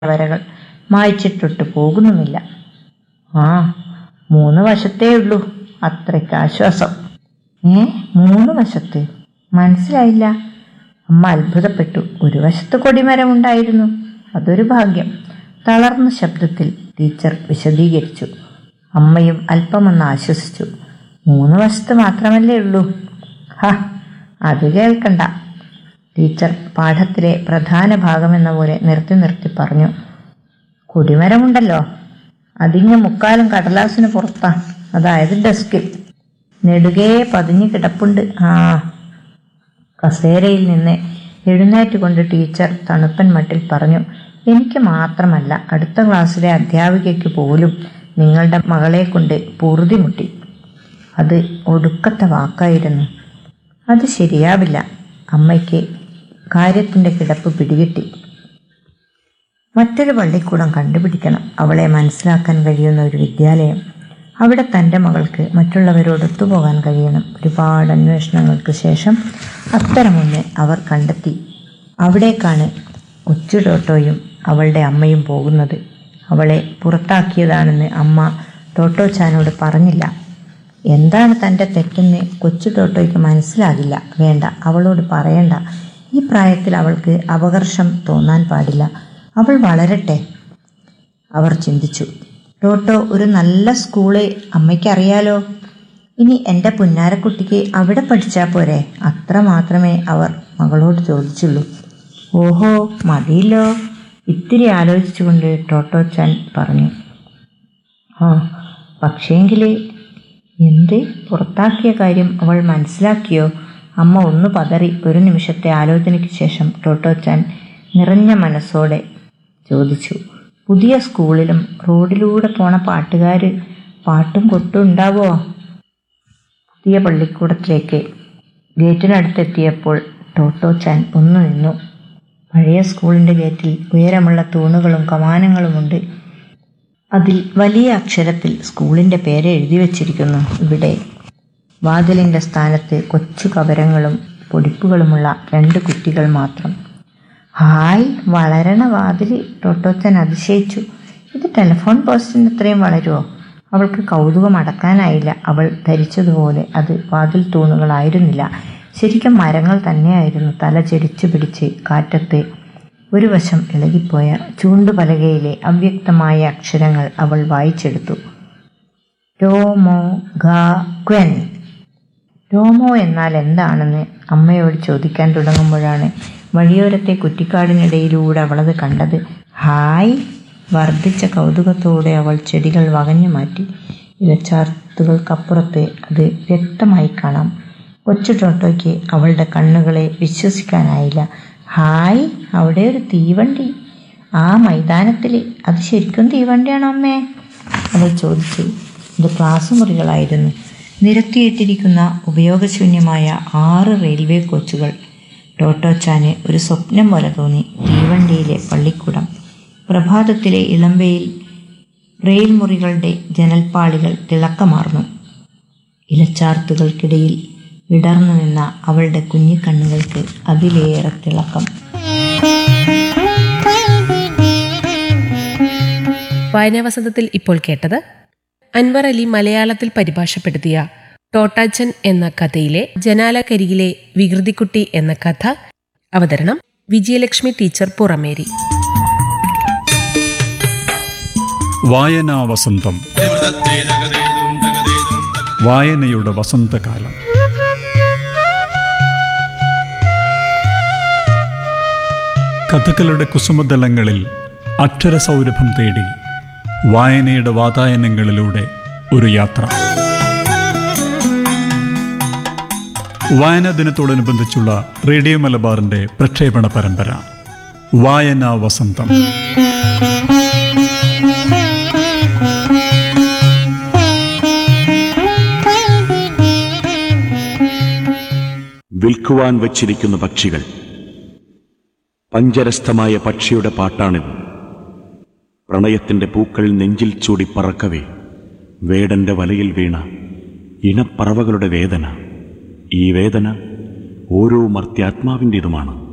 വരകൾ മായ്ച്ചിട്ടിട്ട് പോകുന്നുമില്ല ആ മൂന്ന് വശത്തേ ഉള്ളൂ അത്രയ്ക്ക് ആശ്വാസം ഏ മൂന്ന് വശത്ത് മനസ്സിലായില്ല അമ്മ അത്ഭുതപ്പെട്ടു ഒരു വശത്ത് കൊടിമരമുണ്ടായിരുന്നു അതൊരു ഭാഗ്യം തളർന്ന ശബ്ദത്തിൽ ടീച്ചർ വിശദീകരിച്ചു അമ്മയും അല്പമൊന്ന് ആശ്വസിച്ചു മൂന്ന് വശത്ത് മാത്രമല്ലേ ഉള്ളൂ ഹ അത് കേൾക്കണ്ട ടീച്ചർ പാഠത്തിലെ പ്രധാന ഭാഗമെന്ന പോലെ നിർത്തി നിർത്തി പറഞ്ഞു കൊടിമരമുണ്ടല്ലോ അതിങ്ങ് മുക്കാലും കടലാസിന് പുറത്താ അതായത് ഡെസ്കിൽ നെടുകേ പതിഞ്ഞു കിടപ്പുണ്ട് ആ കസേരയിൽ നിന്ന് എഴുന്നേറ്റ് കൊണ്ട് ടീച്ചർ തണുപ്പൻ മട്ടിൽ പറഞ്ഞു എനിക്ക് മാത്രമല്ല അടുത്ത ക്ലാസ്സിലെ അധ്യാപികയ്ക്ക് പോലും നിങ്ങളുടെ മകളെ കൊണ്ട് പൊറുതിമുട്ടി അത് ഒടുക്കത്തെ വാക്കായിരുന്നു അത് ശരിയാവില്ല അമ്മയ്ക്ക് കാര്യത്തിൻ്റെ കിടപ്പ് പിടികിട്ടി മറ്റൊരു പള്ളിക്കൂടം കണ്ടുപിടിക്കണം അവളെ മനസ്സിലാക്കാൻ കഴിയുന്ന ഒരു വിദ്യാലയം അവിടെ തൻ്റെ മകൾക്ക് മറ്റുള്ളവരോട് ഒത്തുപോകാൻ കഴിയണം ഒരുപാട് അന്വേഷണങ്ങൾക്ക് ശേഷം അത്തരമൊന്ന് അവർ കണ്ടെത്തി അവിടേക്കാണ് കൊച്ചു ടോട്ടോയും അവളുടെ അമ്മയും പോകുന്നത് അവളെ പുറത്താക്കിയതാണെന്ന് അമ്മ ടോട്ടോ ചാനോട് പറഞ്ഞില്ല എന്താണ് തൻ്റെ തെറ്റെന്ന് കൊച്ചു ടോട്ടോയ്ക്ക് മനസ്സിലാകില്ല വേണ്ട അവളോട് പറയണ്ട ഈ പ്രായത്തിൽ അവൾക്ക് അപകർഷം തോന്നാൻ പാടില്ല അവൾ വളരട്ടെ അവർ ചിന്തിച്ചു ടോട്ടോ ഒരു നല്ല സ്കൂള് അമ്മയ്ക്കറിയാലോ ഇനി എൻ്റെ പുന്നാരക്കുട്ടിക്ക് അവിടെ പഠിച്ചാൽ പോരെ അത്ര മാത്രമേ അവർ മകളോട് ചോദിച്ചുള്ളൂ ഓഹോ മതിയല്ലോ ഇത്തിരി ആലോചിച്ചുകൊണ്ട് ടോട്ടോ ചാൻ പറഞ്ഞു ആ പക്ഷേങ്കിൽ എന്ത് പുറത്താക്കിയ കാര്യം അവൾ മനസ്സിലാക്കിയോ അമ്മ ഒന്ന് പതറി ഒരു നിമിഷത്തെ ആലോചനയ്ക്ക് ശേഷം ടോട്ടോച്ചാൻ നിറഞ്ഞ മനസ്സോടെ ചോദിച്ചു പുതിയ സ്കൂളിലും റോഡിലൂടെ പോണ പാട്ടുകാർ പാട്ടും കൊട്ടും ഉണ്ടാവോ പുതിയ പള്ളിക്കൂടത്തിലേക്ക് ഗേറ്റിനടുത്തെത്തിയപ്പോൾ ടോട്ടോച്ചാൻ ഒന്നു നിന്നു പഴയ സ്കൂളിൻ്റെ ഗേറ്റിൽ ഉയരമുള്ള തൂണുകളും കമാനങ്ങളുമുണ്ട് അതിൽ വലിയ അക്ഷരത്തിൽ സ്കൂളിൻ്റെ പേര് എഴുതി വച്ചിരിക്കുന്നു ഇവിടെ വാതിലിൻ്റെ സ്ഥാനത്ത് കൊച്ചു കവരങ്ങളും പൊടിപ്പുകളുമുള്ള രണ്ട് കുറ്റികൾ മാത്രം ഹായ് വളരണ വാതിൽ ടൊട്ടോച്ചൻ അതിശയിച്ചു ഇത് ടെലിഫോൺ പോസ്റ്റിന് ഇത്രയും വളരുമോ അവൾക്ക് കൗതുകം അടക്കാനായില്ല അവൾ ധരിച്ചതുപോലെ അത് വാതിൽ തൂണുകളായിരുന്നില്ല ശരിക്കും മരങ്ങൾ തന്നെയായിരുന്നു തല ചെരിച്ചു പിടിച്ച് കാറ്റത്ത് ഒരു വശം ഇളകിപ്പോയ ചൂണ്ടുപലകയിലെ അവ്യക്തമായ അക്ഷരങ്ങൾ അവൾ വായിച്ചെടുത്തു രോമോ ഗ ക്വൻ രോമോ എന്നാൽ എന്താണെന്ന് അമ്മയോട് ചോദിക്കാൻ തുടങ്ങുമ്പോഴാണ് വഴിയോരത്തെ കുറ്റിക്കാടിനിടയിലൂടെ അവളത് കണ്ടത് ഹായ് വർദ്ധിച്ച കൗതുകത്തോടെ അവൾ ചെടികൾ വകഞ്ഞു മാറ്റി ഇലച്ചാർത്തുകൾക്കപ്പുറത്ത് അത് വ്യക്തമായി കാണാം കൊച്ചു ടോട്ടോയ്ക്ക് അവളുടെ കണ്ണുകളെ വിശ്വസിക്കാനായില്ല ഹായ് അവിടെ ഒരു തീവണ്ടി ആ മൈതാനത്തിൽ അത് ശരിക്കും തീവണ്ടിയാണോ അമ്മേ അവൾ ചോദിച്ചു ഇത് ക്ലാസ് മുറികളായിരുന്നു നിരത്തിയിട്ടിരിക്കുന്ന ഉപയോഗശൂന്യമായ ആറ് റെയിൽവേ കോച്ചുകൾ ടോട്ടോച്ചാന് ഒരു സ്വപ്നം പോലെ തോന്നി തീവണ്ടിയിലെ പള്ളിക്കൂടം പ്രഭാതത്തിലെ ഇളമ്പയിൽ റെയിൽ മുറികളുടെ ജനൽപ്പാളികൾ തിളക്കമാർന്നു ഇലച്ചാർത്തുകൾക്കിടയിൽ വിടർന്നു നിന്ന അവളുടെ കുഞ്ഞിക്കണ്ണുകൾക്ക് അതിലേറെ തിളക്കം വായനാവസന്തത്തിൽ ഇപ്പോൾ കേട്ടത് അൻവർ അലി മലയാളത്തിൽ പരിഭാഷപ്പെടുത്തിയ ടോട്ടാച്ചൻ എന്ന കഥയിലെ ജനാലക്കരികിലെ വികൃതിക്കുട്ടി എന്ന കഥ അവതരണം വിജയലക്ഷ്മി ടീച്ചർ പുറമേരി വായനാ വസന്തം വായനയുടെ വസന്തകാലം കഥകളുടെ കുസുമതലങ്ങളിൽ അക്ഷരസൗരഭം തേടി വായനയുടെ വാതായനങ്ങളിലൂടെ ഒരു യാത്ര വായനാ ദിനത്തോടനുബന്ധിച്ചുള്ള റേഡിയോ മലബാറിന്റെ പ്രക്ഷേപണ പരമ്പര വായനാ വസന്തം വിൽക്കുവാൻ വച്ചിരിക്കുന്ന പക്ഷികൾ പഞ്ചരസ്ഥമായ പക്ഷിയുടെ പാട്ടാണിത് പ്രണയത്തിന്റെ പൂക്കൾ നെഞ്ചിൽ ചൂടി പറക്കവേ വേടന്റെ വലയിൽ വീണ ഇണപ്പറവകളുടെ വേദന ഈ വേദന ഓരോ മർത്യാത്മാവിൻ്റെതുമാണ്